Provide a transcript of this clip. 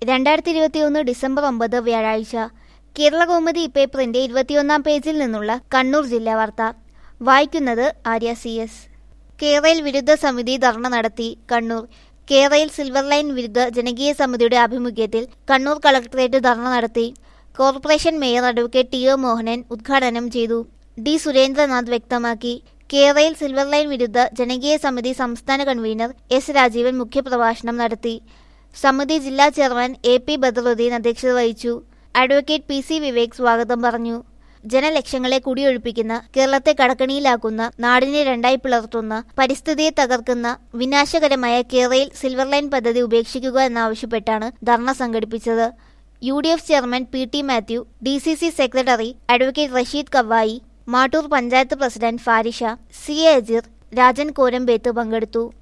രണ്ടായിരത്തി ഇരുപത്തിയൊന്ന് ഡിസംബർ ഒമ്പത് വ്യാഴാഴ്ച കേരള കൗമുദി പേപ്പറിന്റെ ഇരുപത്തിയൊന്നാം പേജിൽ നിന്നുള്ള കണ്ണൂർ ജില്ലാ വാർത്ത വായിക്കുന്നത് ആര്യ സി എസ് കേരളയിൽ വിരുദ്ധ സമിതി ധർണ നടത്തി കണ്ണൂർ കേരളയിൽ സിൽവർ ലൈൻ വിരുദ്ധ ജനകീയ സമിതിയുടെ ആഭിമുഖ്യത്തിൽ കണ്ണൂർ കളക്ടറേറ്റ് ധർണ നടത്തി corporation mayor advocate T O Mohanan ഉദ്ഘാടനം ചെയ്തു ഡി സുരേന്ദ്രനാഥ് വ്യക്തമാക്കി കേരളയിൽ സിൽവർ ലൈൻ വിരുദ്ധ ജനകീയ സമിതി സംസ്ഥാന കൺവീനർ എസ് രാജീവൻ മുഖ്യപ്രഭാഷണം നടത്തി സമിതി ജില്ലാ ചെയർമാൻ എ പി ബദറുദ്ദീൻ അധ്യക്ഷത വഹിച്ചു അഡ്വക്കേറ്റ് പി സി വിവേക് സ്വാഗതം പറഞ്ഞു ജനലക്ഷങ്ങളെ കുടിയൊഴിപ്പിക്കുന്ന കേരളത്തെ കടക്കണിയിലാക്കുന്ന നാടിനെ രണ്ടായി പിളർത്തുന്ന പരിസ്ഥിതിയെ തകർക്കുന്ന വിനാശകരമായ കേരളയിൽ സിൽവർ ലൈൻ പദ്ധതി ഉപേക്ഷിക്കുക എന്നാവശ്യപ്പെട്ടാണ് ധർണ സംഘടിപ്പിച്ചത് U D F chairman P T Mathew D C C secretary advocate Rasheed Kavayi Mattoor panchayat president Farisha C A Ajir Rajan Korambeth പങ്കെടുത്തു